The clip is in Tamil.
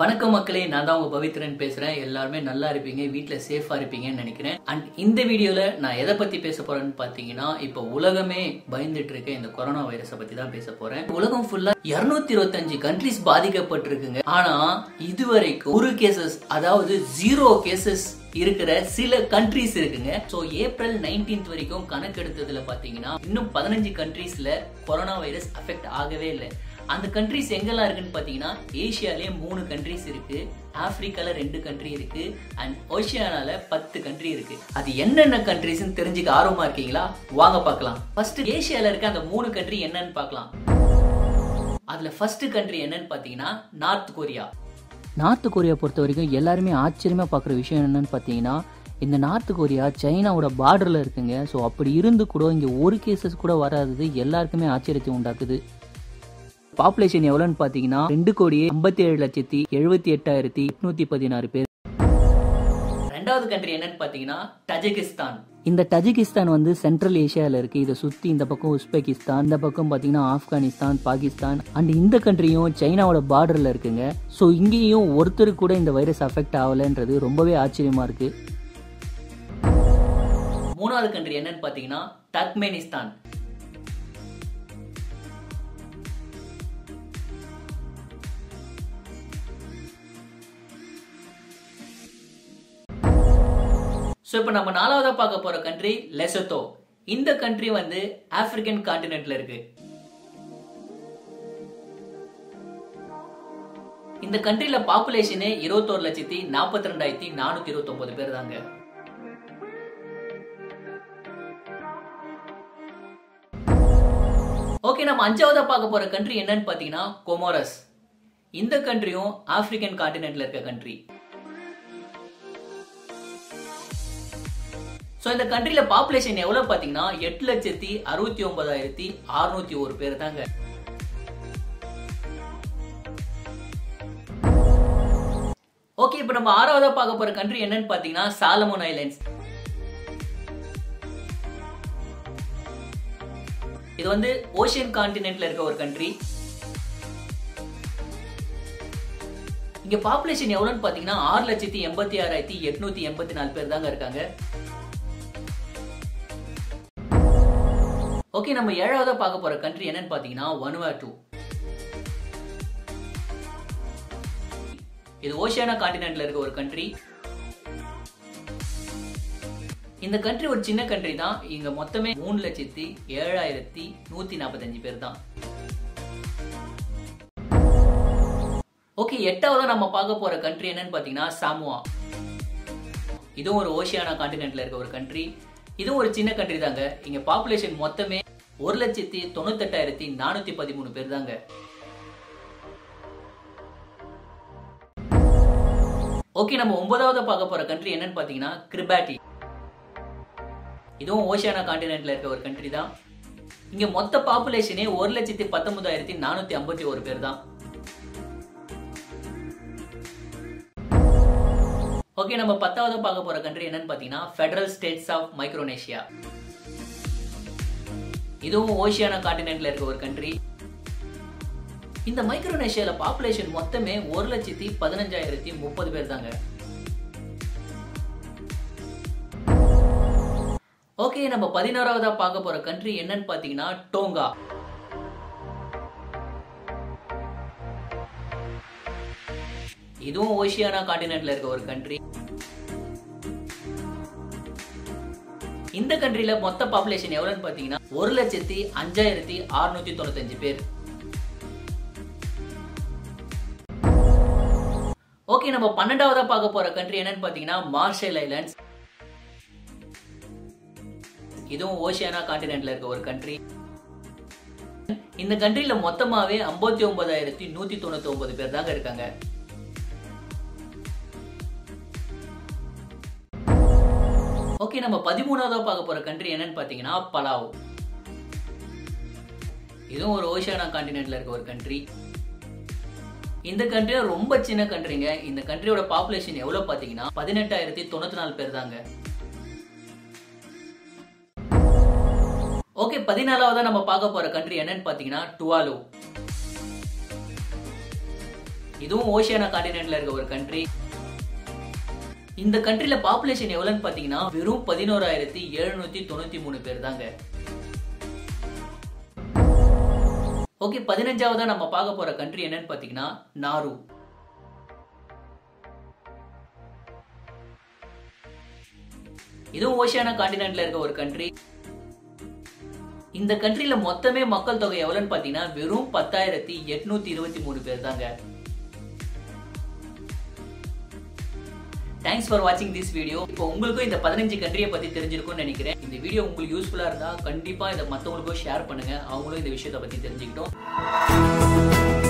வணக்கம் மக்களே நான் தான் உங்க பவித்ரன் பேசுறேன் எல்லாருமே நல்லா இருப்பீங்க வீட்ல சேஃபா இருப்பீங்கன்னு நினைக்கிறேன் அண்ட் இந்த வீடியோல நான் எதை பத்தி பேச போறேன்னு பாத்தீங்கன்னா இப்போ உலகமே பயந்துட்டு இருக்க இந்த கொரோனா வைரஸை பத்தி தான் பேச போறேன் உலகம் ஃபுல்லா இருநூத்தி இருபத்தஞ்சு கண்ட்ரிஸ் பாதிக்கப்பட்டிருக்குங்க ஆனா இதுவரைக்கும் ஒரு கேசஸ் அதாவது ஜீரோ கேசஸ் இருக்கிற சில கண்ட்ரிஸ் இருக்குங்க சோ ஏப்ரல் 19th வரைக்கும் கணக்கெடுத்ததுல பாத்தீங்கன்னா இன்னும் பதினஞ்சு கண்ட்ரீஸ்ல கொரோனா வைரஸ் அஃபெக்ட் ஆகவே இல்லை அந்த கண்ட்ரிஸ் எங்கெல்லாம் இருக்குன்னு பாத்தீங்கன்னா ஏசியாலே மூணு கண்ட்ரிஸ் இருக்கு ஆப்பிரிக்கால ரெண்டு கண்ட்ரி இருக்கு அண்ட் ஓஷியானால பத்து கண்ட்ரி இருக்கு அது என்னென்ன கண்ட்ரிஸ்னு தெரிஞ்சுக்க ஆர்வமா இருக்கீங்களா வாங்க பார்க்கலாம் ஃபர்ஸ்ட் ஏசியால இருக்க அந்த மூணு கண்ட்ரி என்னன்னு பார்க்கலாம் அதுல ஃபர்ஸ்ட் கண்ட்ரி என்னன்னு பாத்தீங்கன்னா நார்த் கொரியா நார்த் கொரியா பொறுத்த வரைக்கும் எல்லாருமே ஆச்சரியமாக பார்க்குற விஷயம் என்னன்னு பார்த்தீங்கன்னா இந்த நார்த் கொரியா சைனாவோட பார்டரில் இருக்குங்க ஸோ அப்படி இருந்து கூட இங்கே ஒரு கேசஸ் கூட வராதது எல்லாருக்குமே ஆச்சரியத்தை உண்டாக்குது பாப்புலேஷன் எவ்வளோன்னு பார்த்தீங்கன்னா ரெண்டு கோடியே ஐம்பத்தி ஏழு லட்சத்தி எழுபத்தி எட்டாயிரத்தி எட்நூத்தி பதினாறு பேர் ரெண்டாவது கண்ட்ரி என்னன்னு பாத்தீங்கன்னா தஜிகிஸ்தான் இந்த தஜிகிஸ்தான் வந்து சென்ட்ரல் ஏஷியாவில் இருக்கு இதை சுற்றி இந்த பக்கம் உஸ்பெகிஸ்தான் இந்த பக்கம் பார்த்தீங்கன்னா ஆப்கானிஸ்தான் பாகிஸ்தான் அண்ட் இந்த கண்ட்ரியும் சைனாவோட பார்டரில் இருக்குங்க ஸோ இங்கேயும் ஒருத்தர் கூட இந்த வைரஸ் அஃபெக்ட் ஆகலைன்றது ரொம்பவே ஆச்சரியமா இருக்கு மூணாவது கண்ட்ரி என்னன்னு பாத்தீங்கன்னா டர்க்மெனிஸ்தான் ஸோ இப்போ நம்ம நாலாவதா பார்க்க போற கண்ட்ரி லெசத்தோ இந்த கண்ட்ரி வந்து ஆப்பிரிக்கன் கான்டினென்ட்ல இருக்கு இந்த கண்ட்ரில பாப்புலேஷனே இருபத்தோரு லட்சத்தி நாற்பத்தி ரெண்டாயிரத்தி நானூத்தி இருபத்தி ஒன்பது பேர் தாங்க ஓகே நம்ம அஞ்சாவதா பார்க்க போற கண்ட்ரி என்னன்னு பாத்தீங்கன்னா கொமோரஸ் இந்த கண்ட்ரியும் ஆப்பிரிக்கன் கான்டினென்ட்ல இருக்க கண்ட்ரி ஸோ இந்த கண்ட்ரில பாப்புலேஷன் எவ்வளவு பாத்தீங்கன்னா எட்டு லட்சத்தி அறுபத்தி ஒன்பதாயிரத்தி அறுநூத்தி ஒரு பேர் தாங்க ஓகே இப்போ நம்ம ஆறாவதா பார்க்க போற கண்ட்ரி என்னன்னு பாத்தீங்கன்னா சாலமோன் ஐலாண்ட்ஸ் இது வந்து ஓஷியன் கான்டினென்ட்ல இருக்க ஒரு கண்ட்ரி இங்க பாப்புலேஷன் எவ்வளவுன்னு பாத்தீங்கன்னா ஆறு லட்சத்தி எண்பத்தி ஆறாயிரத்தி எட்நூத்தி எண்பத்தி நாலு பேர் தாங்க இருக்காங்க ஓகே நம்ம ஏழாவதா பார்க்க போற கண்ட்ரி என்னன்னு பாத்தீங்கன்னா வனுவாட்டு இது ஓஷியானா கான்டினென்ட்ல இருக்க ஒரு கண்ட்ரி இந்த கண்ட்ரி ஒரு சின்ன கண்ட்ரி தான் இங்க மொத்தமே மூணு லட்சத்தி ஏழாயிரத்தி நூத்தி நாற்பத்தஞ்சு பேர் தான் ஓகே எட்டாவதா நம்ம பார்க்க போற கண்ட்ரி என்னன்னு பாத்தீங்கன்னா சாமுவா இதுவும் ஒரு ஓஷியானா கான்டினென்ட்ல இருக்க ஒரு கண்ட்ரி இதுவும் ஒரு சின்ன கண்ட்ரி தாங்க இங்க பாப்புலேஷன் மொத்தமே ஒரு லட்சத்தி தொண்ணூத்தெட்டாயிரத்தி நானூத்தி பதிமூணு பேர் தாங்க ஓகே நம்ம ஒன்பதாவது பார்க்க போற கண்ட்ரி என்னன்னு பாத்தீங்கன்னா கிரிபாட்டி இதுவும் ஓஷியானா கான்டினென்ட்ல இருக்க ஒரு கண்ட்ரி தான் இங்க மொத்த பாப்புலேஷனே ஒரு லட்சத்தி பத்தொன்பதாயிரத்தி நானூத்தி ஐம்பத்தி ஒரு பேர் தான் ஓகே நம்ம பத்தாவது பார்க்க போற கண்ட்ரி என்னன்னு பாத்தீங்கன்னா ஃபெடரல் ஸ்டேட்ஸ் ஆஃப் மைக்ரோனேஷியா இதுவும் ஓஷியானா கான்டினென்ட்ல இருக்க ஒரு கண்ட்ரி இந்த மைக்ரோனேஷியால பாப்புலேஷன் மொத்தமே ஒரு லட்சத்தி பதினஞ்சாயிரத்தி முப்பது பேர் தாங்க ஓகே நம்ம பதினாறாவதா பார்க்க போற கண்ட்ரி என்னன்னு பாத்தீங்கன்னா டோங்கா இதுவும் ஓஷியானா கான்டினென்ட்ல இருக்க ஒரு கண்ட்ரி இந்த கண்ட்ரில மொத்த பாப்புலேஷன் எவ்வளவுன்னு பாத்தீங்கன்னா ஒரு லட்சத்தி அஞ்சாயிரத்தி அறுநூத்தி தொண்ணூத்தஞ்சு பேர் ஓகே நம்ம பன்னெண்டாவதா பார்க்க போற கண்ட்ரி என்னன்னு பாத்தீங்கன்னா மார்ஷல் ஐலாண்ட்ஸ் இதுவும் ஓஷியானா கான்டினென்ட்ல இருக்க ஒரு கண்ட்ரி இந்த கண்ட்ரில மொத்தமாவே ஐம்பத்தி ஒன்பதாயிரத்தி நூத்தி தொண்ணூத்தி ஒன்பது பேர் தாங்க இருக்காங்க ஓகே நம்ம பதிமூணாவதா பார்க்க போற கண்ட்ரி என்னன்னு பாத்தீங்கன்னா பலாவ் இதுவும் ஒரு ஓஷியானா கான்டினென்ட்ல இருக்க ஒரு கண்ட்ரி இந்த கண்ட்ரி ரொம்ப சின்ன கண்ட்ரிங்க இந்த கண்ட்ரியோட பாப்புலேஷன் எவ்வளவு பாத்தீங்கன்னா பதினெட்டாயிரத்தி தொண்ணூத்தி நாலு பேர் தாங்க ஓகே பதினாலாவதா நம்ம பார்க்க போற கண்ட்ரி என்னன்னு பாத்தீங்கன்னா டுவாலு இதுவும் ஓஷியானா காண்டினென்ட்ல இருக்க ஒரு கண்ட்ரி இந்த கண்ட்ரில பாப்புலேஷன் எவ்வளவுன்னு பாத்தீங்கன்னா வெறும் பதினோராயிரத்தி எழுநூத்தி தொண்ணூத்தி மூணு பேர் தாங்க ஓகே பதினஞ்சாவதா நம்ம பார்க்க போற கண்ட்ரி என்னன்னு பாத்தீங்கன்னா நாரு இதுவும் ஓஷியானா காண்டினென்ட்ல இருக்க ஒரு கண்ட்ரி இந்த கண்ட்ரில மொத்தமே மக்கள் தொகை எவ்வளவுன்னு பாத்தீங்கன்னா வெறும் பத்தாயிரத்தி எட்நூத்தி இருபத்தி மூணு பேர் தாங்க தேங்க்ஸ் ஃபார் வாட்சிங் திஸ் வீடியோ இப்போ உங்களுக்கும் இந்த பதினஞ்சு கண்ட்ரியை பத்தி தெரிஞ்சிருக்கும்னு நினைக்கிறேன் இந்த வீடியோ உங்களுக்கு யூஸ்ஃபுல்லா இருந்தா கண்டிப்பா இதை மத்தவங்களுக்கும் ஷேர் பண்ணுங்க அவங்களும் இந்த விஷயத்தை பத்தி தெரிஞ்சுக்கிட்டோம்